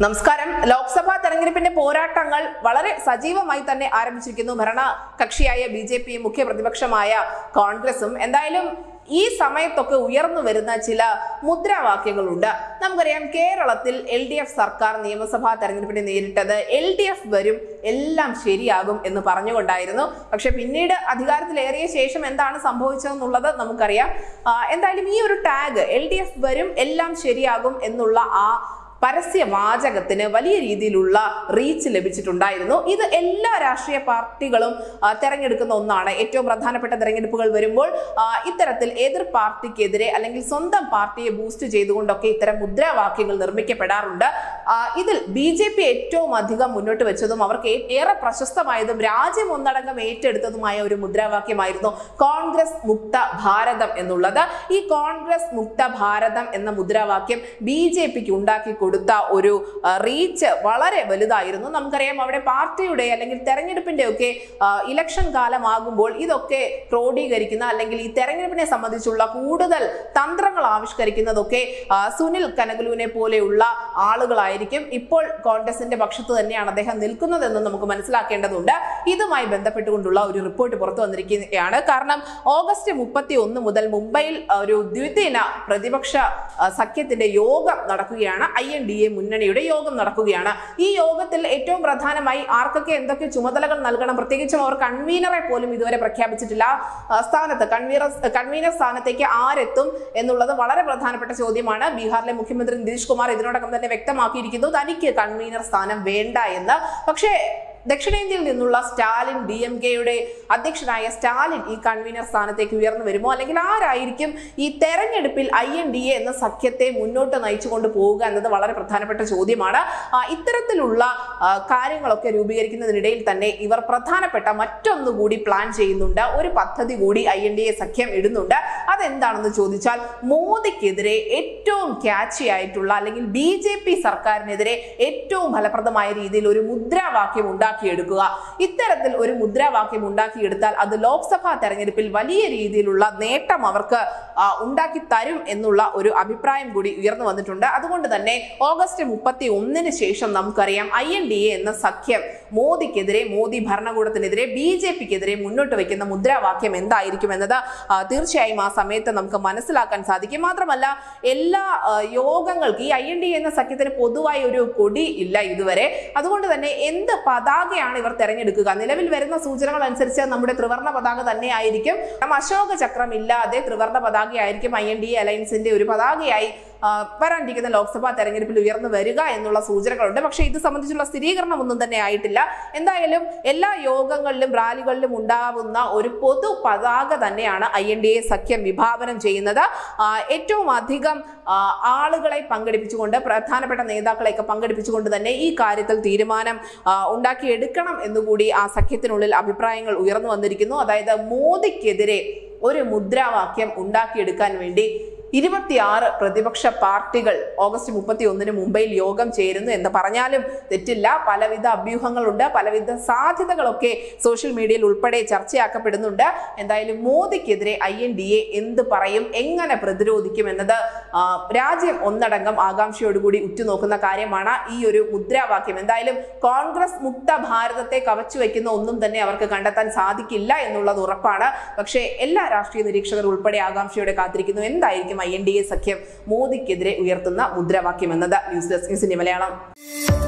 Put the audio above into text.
നമസ്കാരം ലോക്സഭാ തെരഞ്ഞെടുപ്പിന്റെ പോരാട്ടങ്ങൾ വളരെ സജീവമായി തന്നെ ആരംഭിച്ചിരിക്കുന്നു ഭരണ കക്ഷിയായ ബി ജെ പിയും മുഖ്യ പ്രതിപക്ഷമായ കോൺഗ്രസും എന്തായാലും ഈ സമയത്തൊക്കെ ഉയർന്നു വരുന്ന ചില മുദ്രാവാക്യങ്ങളുണ്ട് നമുക്കറിയാം കേരളത്തിൽ എൽ ഡി എഫ് സർക്കാർ നിയമസഭാ തെരഞ്ഞെടുപ്പിനെ നേരിട്ടത് എൽ ഡി എഫ് വരും എല്ലാം ശരിയാകും എന്ന് പറഞ്ഞുകൊണ്ടായിരുന്നു പക്ഷെ പിന്നീട് അധികാരത്തിലേറിയ ശേഷം എന്താണ് സംഭവിച്ചതെന്നുള്ളത് നമുക്കറിയാം ആ, എന്തായാലും ഈ ഒരു ടാഗ് എൽ ഡി എഫ് വരും എല്ലാം ശരിയാകും എന്നുള്ള ആ പരസ്യവാചകത്തിന് വലിയ രീതിയിലുള്ള റീച്ച് ലഭിച്ചിട്ടുണ്ടായിരുന്നു ഇത് എല്ലാ രാഷ്ട്രീയ പാർട്ടികളും ആ, തെരഞ്ഞെടുക്കുന്ന ഒന്നാണ് ഏറ്റവും പ്രധാനപ്പെട്ട തെരഞ്ഞെടുപ്പുകൾ വരുമ്പോൾ ആ, ഇത്തരത്തിൽ എതിർ പാർട്ടിക്കെതിരെ അല്ലെങ്കിൽ സ്വന്തം പാർട്ടിയെ ബൂസ്റ്റ് ചെയ്തുകൊണ്ടൊക്കെ ഇത്തരം മുദ്രാവാക്യങ്ങൾ നിർമ്മിക്കപ്പെടാറുണ്ട് ആ, ഇതിൽ ബി ജെ പി ഏറ്റവും അധികം മുന്നോട്ട് വെച്ചതും അവർക്ക് ഏ- ഏറെ പ്രശസ്തമായതും രാജ്യം ഒന്നടങ്കം ഏറ്റെടുത്തതുമായ ഒരു മുദ്രാവാക്യമായിരുന്നു കോൺഗ്രസ് മുക്ത ഭാരതം എന്നുള്ളത് ഈ കോൺഗ്രസ് മുക്ത ഭാരതം എന്ന മുദ്രാവാക്യം ബി ജെ പിക്ക് ഉണ്ടാക്കി കൊടുത്ത ഒരു ആ, റീച്ച് വളരെ വലുതായിരുന്നു നമുക്കറിയാം അവിടെ പാർട്ടിയുടെ അല്ലെങ്കിൽ തെരഞ്ഞെടുപ്പിന്റെ ഒക്കെ ആ, ഇലക്ഷൻ കാലമാകുമ്പോൾ ഇതൊക്കെ ക്രോഡീകരിക്കുന്ന അല്ലെങ്കിൽ ഈ തെരഞ്ഞെടുപ്പിനെ സംബന്ധിച്ചുള്ള കൂടുതൽ തന്ത്രങ്ങൾ ആവിഷ്കരിക്കുന്നതൊക്കെ ആ, സുനിൽ കനകലുവിനെ പോലെയുള്ള ആളുകളായിരിക്കും ഇപ്പോൾ കോൺഗ്രസിന്റെ പക്ഷത്ത് തന്നെയാണ് അദ്ദേഹം നിൽക്കുന്നതെന്ന് നമുക്ക് മനസ്സിലാക്കേണ്ടതുണ്ട് ഇതുമായി ബന്ധപ്പെട്ടുകൊണ്ടുള്ള ഒരു റിപ്പോർട്ട് പുറത്തു വന്നിരിക്കുകയാണ് കാരണം ഓഗസ്റ്റ് മുപ്പത്തി ഒന്ന് മുതൽ മുംബൈയിൽ ഒരു ദ്വിദിന പ്രതിപക്ഷ ആ, സഖ്യത്തിന്റെ യോഗം നടക്കുകയാണ് ഐ എൻ ഡി എ മുന്നണിയുടെ യോഗം നടക്കുകയാണ് ഈ യോഗത്തിൽ ഏറ്റവും പ്രധാനമായി ആർക്കൊക്കെ എന്തൊക്കെ ചുമതലകൾ നൽകണം പ്രത്യേകിച്ചും അവർ കൺവീനറെ പോലും ഇതുവരെ പ്രഖ്യാപിച്ചിട്ടില്ല ആ, സ്ഥാനത്ത് കൺവീനർ കൺവീനർ സ്ഥാനത്തേക്ക് ആരെത്തും എന്നുള്ളത് വളരെ പ്രധാനപ്പെട്ട ചോദ്യമാണ് ബീഹാറിലെ മുഖ്യമന്ത്രി നിതീഷ് കുമാർ ഇതിനോടകം തന്നെ വ്യക്തമാക്കിയിരിക്കുന്നു തനിക്ക് കൺവീനർ സ്ഥാനം വേണ്ട എന്ന് പക്ഷേ ദക്ഷിണേന്ത്യയിൽ നിന്നുള്ള സ്റ്റാലിൻ ഡി എം കെയുടെ അധ്യക്ഷനായ സ്റ്റാലിൻ ഈ കൺവീനർ സ്ഥാനത്തേക്ക് ഉയർന്നു വരുമോ അല്ലെങ്കിൽ ആരായിരിക്കും ഈ തെരഞ്ഞെടുപ്പിൽ ഐ എൻ ഡി എ എന്ന സഖ്യത്തെ മുന്നോട്ട് നയിച്ചുകൊണ്ട് പോവുക എന്നത് വളരെ പ്രധാനപ്പെട്ട ചോദ്യമാണ് ആ, ഇത്തരത്തിലുള്ള ആ, കാര്യങ്ങളൊക്കെ രൂപീകരിക്കുന്നതിനിടയിൽ തന്നെ ഇവർ പ്രധാനപ്പെട്ട മറ്റൊന്നു കൂടി പ്ലാൻ ചെയ്യുന്നുണ്ട് ഒരു പദ്ധതി കൂടി ഐ എൻ ഡി എ സഖ്യം ഇടുന്നുണ്ട് അതെന്താണെന്ന് ചോദിച്ചാൽ മോദിക്കെതിരെ ഏറ്റവും ക്യാച്ചി ആയിട്ടുള്ള അല്ലെങ്കിൽ ബി ജെ പി സർക്കാരിനെതിരെ ഏറ്റവും ഫലപ്രദമായ രീതിയിൽ ഒരു മുദ്രാവാക്യം ഉണ്ടാക്കിയെടുക്കുക ഇത്തരത്തിൽ ഒരു മുദ്രാവാക്യം ഉണ്ടാക്കിയെടുത്താൽ അത് ലോക്സഭാ തെരഞ്ഞെടുപ്പിൽ വലിയ രീതിയിലുള്ള നേട്ടം അവർക്ക് ആ, ഉണ്ടാക്കി തരും എന്നുള്ള ഒരു അഭിപ്രായം കൂടി ഉയർന്നു വന്നിട്ടുണ്ട് അതുകൊണ്ട് തന്നെ ഓഗസ്റ്റ് മുപ്പത്തി ഒന്നിന് ശേഷം നമുക്കറിയാം ഐ എൻ ഡി എ എന്ന സഖ്യം മോദിക്കെതിരെ മോദി ഭരണകൂടത്തിനെതിരെ ബി ജെ പിക്കെതിരെ മുന്നോട്ട് വയ്ക്കുന്ന മുദ്രാവാക്യം എന്തായിരിക്കും എന്നത് ആ, തീർച്ചയായും ആ സമയത്ത് നമുക്ക് മനസ്സിലാക്കാൻ സാധിക്കും മാത്രമല്ല എല്ലാ ആ, യോഗങ്ങൾക്ക് ഈ ഐ എൻ ഡി എന്ന സഖ്യത്തിന് പൊതുവായി ഒരു കൊടി ഇല്ല ഇതുവരെ അതുകൊണ്ട് തന്നെ എന്ത് പതാകയാണ് ഇവർ തെരഞ്ഞെടുക്കുക നിലവിൽ വരുന്ന സൂചനകൾ അനുസരിച്ച് നമ്മുടെ ത്രിവർണ്ണ പതാക തന്നെ ആയിരിക്കും കാരണം അശോക ചക്രം ഇല്ലാതെ ത്രിവർണ്ണ പതാകയായിരിക്കും ഐ എൻ ഡി എ അലയൻസിന്റെ ഒരു പതാകയായി ആ, വരാനിരിക്കുന്ന ലോക്സഭാ തെരഞ്ഞെടുപ്പിൽ ഉയർന്നു വരിക എന്നുള്ള സൂചനകളുണ്ട് പക്ഷേ ഇത് സംബന്ധിച്ചുള്ള സ്ഥിരീകരണം ഒന്നും തന്നെ ആയിട്ടില്ല എന്തായാലും എല്ലാ യോഗങ്ങളിലും റാലികളിലും ഉണ്ടാവുന്ന ഒരു പൊതു പതാക തന്നെയാണ് ഐ എൻ ഡി എ സഖ്യം വിഭാവനം ചെയ്യുന്നത് ആ, ഏറ്റവും അധികം ആ, ആളുകളെ പങ്കെടുപ്പിച്ചുകൊണ്ട് പ്രധാനപ്പെട്ട നേതാക്കളെയൊക്കെ പങ്കെടുപ്പിച്ചുകൊണ്ട് തന്നെ ഈ കാര്യത്തിൽ തീരുമാനം ആ, ഉണ്ടാക്കിയെടുക്കണം എന്നുകൂടി ആ സഖ്യത്തിനുള്ളിൽ അഭിപ്രായങ്ങൾ ഉയർന്നു വന്നിരിക്കുന്നു അതായത് മോദിക്കെതിരെ ഒരു മുദ്രാവാക്യം ഉണ്ടാക്കിയെടുക്കാൻ വേണ്ടി ഇരുപത്തിയാറ് പ്രതിപക്ഷ പാർട്ടികൾ ഓഗസ്റ്റ് മുപ്പത്തി ഒന്നിന് മുംബൈയിൽ യോഗം ചേരുന്നു എന്ന് പറഞ്ഞാലും തെറ്റില്ല പലവിധ അഭ്യൂഹങ്ങളുണ്ട് പലവിധ സാധ്യതകളൊക്കെ സോഷ്യൽ മീഡിയയിൽ ഉൾപ്പെടെ ചർച്ചയാക്കപ്പെടുന്നുണ്ട് എന്തായാലും മോദിക്കെതിരെ ഐ എൻ ഡി എ എന്ത് പറയും എങ്ങനെ പ്രതിരോധിക്കും എന്നത് ആ, രാജ്യം ഒന്നടങ്കം ആകാംക്ഷയോടുകൂടി ഉറ്റുനോക്കുന്ന കാര്യമാണ് ഈ ഒരു മുദ്രാവാക്യം എന്തായാലും കോൺഗ്രസ് മുക്ത ഭാരതത്തെ കവച്ചു വെക്കുന്ന ഒന്നും തന്നെ അവർക്ക് കണ്ടെത്താൻ സാധിക്കില്ല എന്നുള്ളത് ഉറപ്പാണ് പക്ഷേ എല്ലാ രാഷ്ട്രീയ നിരീക്ഷകർ ഉൾപ്പെടെ ആകാംക്ഷയോടെ കാത്തിരിക്കുന്നു എന്തായിരിക്കും ഐ എൻ ഡി എ സഖ്യം മോദിക്കെതിരെ ഉയർത്തുന്ന മുദ്രാവാക്യം എന്നത് ന്യൂസ് ഡെസ്ക് ന്യൂസിന്റെ മലയാളം